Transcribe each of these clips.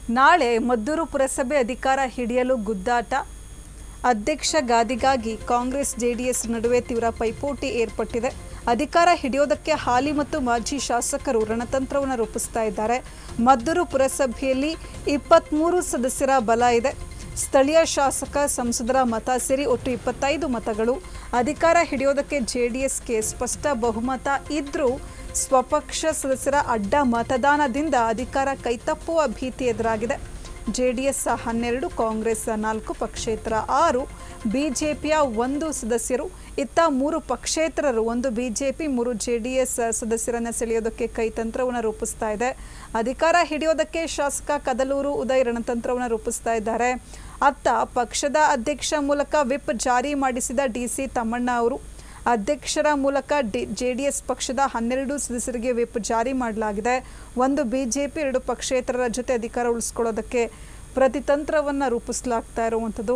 ನಾಳೆ ಮದ್ದೂರು ಪುರಸಭೆ ಅಧಿಕಾರ ಹಿಡಿಯಲು ಗುದ್ದಾಟ ಅಧ್ಯಕ್ಷ ಗಾದಿಗಾಗಿ ಕಾಂಗ್ರೆಸ್ ಜೆಡಿಎಸ್ ನಡುವೆ ತೀವ್ರ ಪೈಪೋಟಿ ಏರ್ಪಟ್ಟಿದೆ ಅಧಿಕಾರ ಹಿಡಿಯೋದಕ್ಕೆ ಹಾಲಿ ಮತ್ತು ಮಾಜಿ ಶಾಸಕರು ರಣತಂತ್ರವನ್ನು ರೂಪಿಸ್ತಾ ಇದ್ದಾರೆ ಮದ್ದೂರು ಪುರಸಭೆಯಲ್ಲಿ ಇಪ್ಪತ್ತ್ಮೂರು ಸದಸ್ಯರ ಬಲ ಇದೆ ಸ್ಥಳೀಯ ಶಾಸಕ ಸಂಸದರ ಮತ ಸೇರಿ ಒಟ್ಟು ಇಪ್ಪತ್ತೈದು ಮತಗಳು ಅಧಿಕಾರ ಹಿಡಿಯೋದಕ್ಕೆ ಜೆಡಿಎಸ್ಗೆ ಸ್ಪಷ್ಟ ಬಹುಮತ ಇದ್ರೂ ಸ್ವಪಕ್ಷ ಸದಸ್ಯರ ಅಡ್ಡ ಮತದಾನದಿಂದ ಅಧಿಕಾರ ಕೈತಪ್ಪುವ ಭೀತಿ ಎದುರಾಗಿದೆ ಜೆಡಿಎಸ್ ಹನ್ನೆರಡು ಕಾಂಗ್ರೆಸ್ ನಾಲ್ಕು ಪಕ್ಷೇತರ ಆರು ಬಿಜೆಪಿಯ ಒಂದು ಸದಸ್ಯರು ಇತ್ತ ಮೂರು ಪಕ್ಷೇತರರು ಒಂದು ಬಿಜೆಪಿ ಮೂರು ಜೆಡಿಎಸ್ ಸದಸ್ಯರನ್ನ ಸೆಳೆಯೋದಕ್ಕೆ ಕೈತಂತ್ರವನ್ನು ರೂಪಿಸ್ತಾ ಇದೆ ಅಧಿಕಾರ ಹಿಡಿಯೋದಕ್ಕೆ ಶಾಸಕ ಕದಲೂರು ಉದಯ್ ರಣತಂತ್ರವನ್ನು ರೂಪಿಸ್ತಾ ಇದ್ದಾರೆ ಅತ್ತ ಪಕ್ಷದ ಅಧ್ಯಕ್ಷ ಮೂಲಕ ವಿಪ್ ಜಾರಿ ಮಾಡಿಸಿದ ಡಿಸಿ ತಮ್ಮಣ್ಣ ಅವರು ಅಧ್ಯಕ್ಷರ ಮೂಲಕ ಡಿ ಜೆಡಿಎಸ್ ಪಕ್ಷದ ಹನ್ನೆರಡು ಸದಸ್ಯರಿಗೆ ವಿಪ್ ಜಾರಿ ಮಾಡಲಾಗಿದೆ ಒಂದು ಬಿಜೆಪಿ ಎರಡು ಪಕ್ಷೇತರರ ಜೊತೆ ಅಧಿಕಾರ ಉಳಿಸ್ಕೊಳ್ಳೋದಕ್ಕೆ ಪ್ರತಿತಂತ್ರವನ್ನು ರೂಪಿಸಲಾಗ್ತಾ ಇರುವಂಥದ್ದು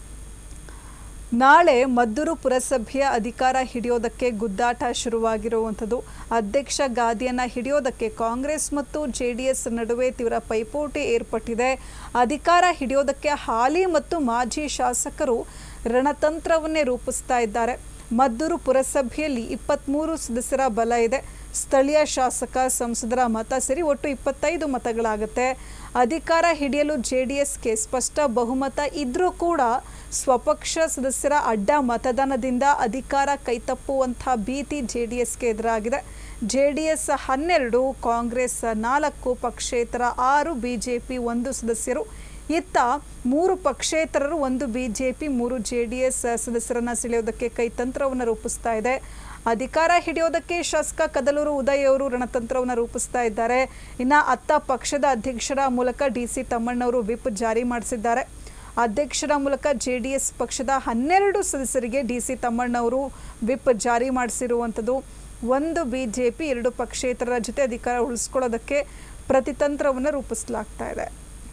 ನಾಳೆ ಮದ್ದೂರು ಪುರಸಭೆಯ ಅಧಿಕಾರ ಹಿಡಿಯೋದಕ್ಕೆ ಗುದ್ದಾಟ ಶುರುವಾಗಿರುವಂಥದ್ದು ಅಧ್ಯಕ್ಷ ಗಾದಿಯನ್ನು ಹಿಡಿಯೋದಕ್ಕೆ ಕಾಂಗ್ರೆಸ್ ಮತ್ತು ಜೆಡಿಎಸ್ ನಡುವೆ ತೀವ್ರ ಪೈಪೋಟಿ ಏರ್ಪಟ್ಟಿದೆ ಅಧಿಕಾರ ಹಿಡಿಯೋದಕ್ಕೆ ಹಾಲಿ ಮತ್ತು ಮಾಜಿ ಶಾಸಕರು ರಣತಂತ್ರವನ್ನೇ ರೂಪಿಸ್ತಾ ಇದ್ದಾರೆ ಮದ್ದೂರು ಪುರಸಭೆಯಲ್ಲಿ ಇಪ್ಪತ್ತ್ಮೂರು ಸದಸ್ಯರ ಬಲ ಇದೆ ಸ್ಥಳೀಯ ಶಾಸಕ ಸಂಸದರ ಮತ ಸೇರಿ ಒಟ್ಟು ಇಪ್ಪತ್ತೈದು ಮತಗಳಾಗುತ್ತೆ ಅಧಿಕಾರ ಹಿಡಿಯಲು ಜೆಡಿಎಸ್ಗೆ ಸ್ಪಷ್ಟ ಬಹುಮತ ಇದ್ರೂ ಕೂಡ ಸ್ವಪಕ್ಷ ಸದಸ್ಯರ ಅಡ್ಡ ಮತದಾನದಿಂದ ಅಧಿಕಾರ ಕೈತಪ್ಪುವಂಥ ಭೀತಿ ಜೆಡಿಎಸ್ಗೆ ಎದುರಾಗಿದೆ ಜೆಡಿಎಸ್ ಹನ್ನೆರಡು ಕಾಂಗ್ರೆಸ್ ನಾಲ್ಕು ಪಕ್ಷೇತರ ಆರು ಬಿಜೆಪಿ ಒಂದು ಸದಸ್ಯರು ಇತ್ತ ಮೂರು ಪಕ್ಷೇತರರು ಒಂದು ಬಿಜೆಪಿ ಮೂರು ಜೆಡಿಎಸ್ ಸದಸ್ಯರನ್ನ ಸೆಳೆಯೋದಕ್ಕೆ ಕೈತಂತ್ರವನ್ನು ರೂಪಿಸ್ತಾ ಇದೆ ಅಧಿಕಾರ ಹಿಡಿಯೋದಕ್ಕೆ ಶಾಸಕ ಕದಲೂರು ಉದಯ್ ಅವರು ರಣತಂತ್ರವನ್ನು ರೂಪಿಸ್ತಾ ಇದ್ದಾರೆ ಇನ್ನ ಅತ್ತ ಪಕ್ಷದ ಅಧ್ಯಕ್ಷರ ಮೂಲಕ ಡಿ ಸಿ ತಮ್ಮಣ್ಣವರು ವಿಪ್ ಜಾರಿ ಮಾಡಿಸಿದ್ದಾರೆ ಅಧ್ಯಕ್ಷರ ಮೂಲಕ ಜೆಡಿಎಸ್ ಪಕ್ಷದ ಹನ್ನೆರಡು ಸದಸ್ಯರಿಗೆ ಡಿ ಸಿ ತಮ್ಮಣ್ಣವರು ವಿಪ್ ಜಾರಿ ಮಾಡಿಸಿರುವಂಥದ್ದು ಒಂದು ಬಿಜೆಪಿ ಎರಡು ಪಕ್ಷೇತರರ ಜೊತೆ ಅಧಿಕಾರ ಉಳಿಸ್ಕೊಳ್ಳೋದಕ್ಕೆ ಪ್ರತಿತಂತ್ರವನ್ನು ರೂಪಿಸಲಾಗ್ತಾ ಇದೆ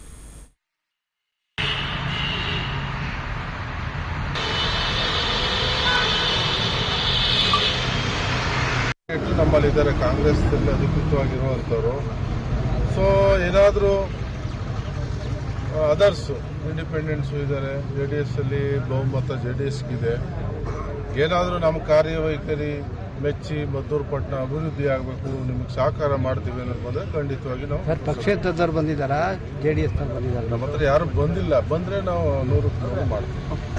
ಕ್ಯಾಂಡಿಡೇಟ್ ನಮ್ಮಲ್ಲಿದ್ದಾರೆ ಕಾಂಗ್ರೆಸ್ನಲ್ಲಿ ಅಧಿಕೃತವಾಗಿರುವಂಥವ್ರು ಸೊ ಏನಾದರೂ ಅದರ್ಸು ಇಂಡಿಪೆಂಡೆನ್ಸು ಇದ್ದಾರೆ ಜೆ ಡಿ ಎಸ್ಸಲ್ಲಿ ಬಹುಮತ ಜೆ ಡಿ ಎಸ್ಗಿದೆ ಏನಾದರೂ ನಮ್ಮ ಕಾರ್ಯವೈಖರಿ ಮೆಚ್ಚಿ ಮದ್ದೂರು ಪಟ್ಟಣ ಅಭಿವೃದ್ಧಿ ಆಗಬೇಕು ನಿಮಗೆ ಸಹಕಾರ ಮಾಡ್ತೀವಿ ಅನ್ನೋದು ಬಂದರೆ ಖಂಡಿತವಾಗಿ ನಾವು ಸರ್ ಪಕ್ಷೇತರದವ್ರು ಬಂದಿದ್ದಾರಾ ಜೆ ಡಿ ಎಸ್ನವ್ರು ಬಂದಿದ್ದಾರೆ ನಮ್ಮ ಹತ್ರ ಯಾರು ಬಂದಿಲ್ಲ ಬಂದರೆ ನಾವು ನೂರು ನೂರು ಮಾಡ್ತೀವಿ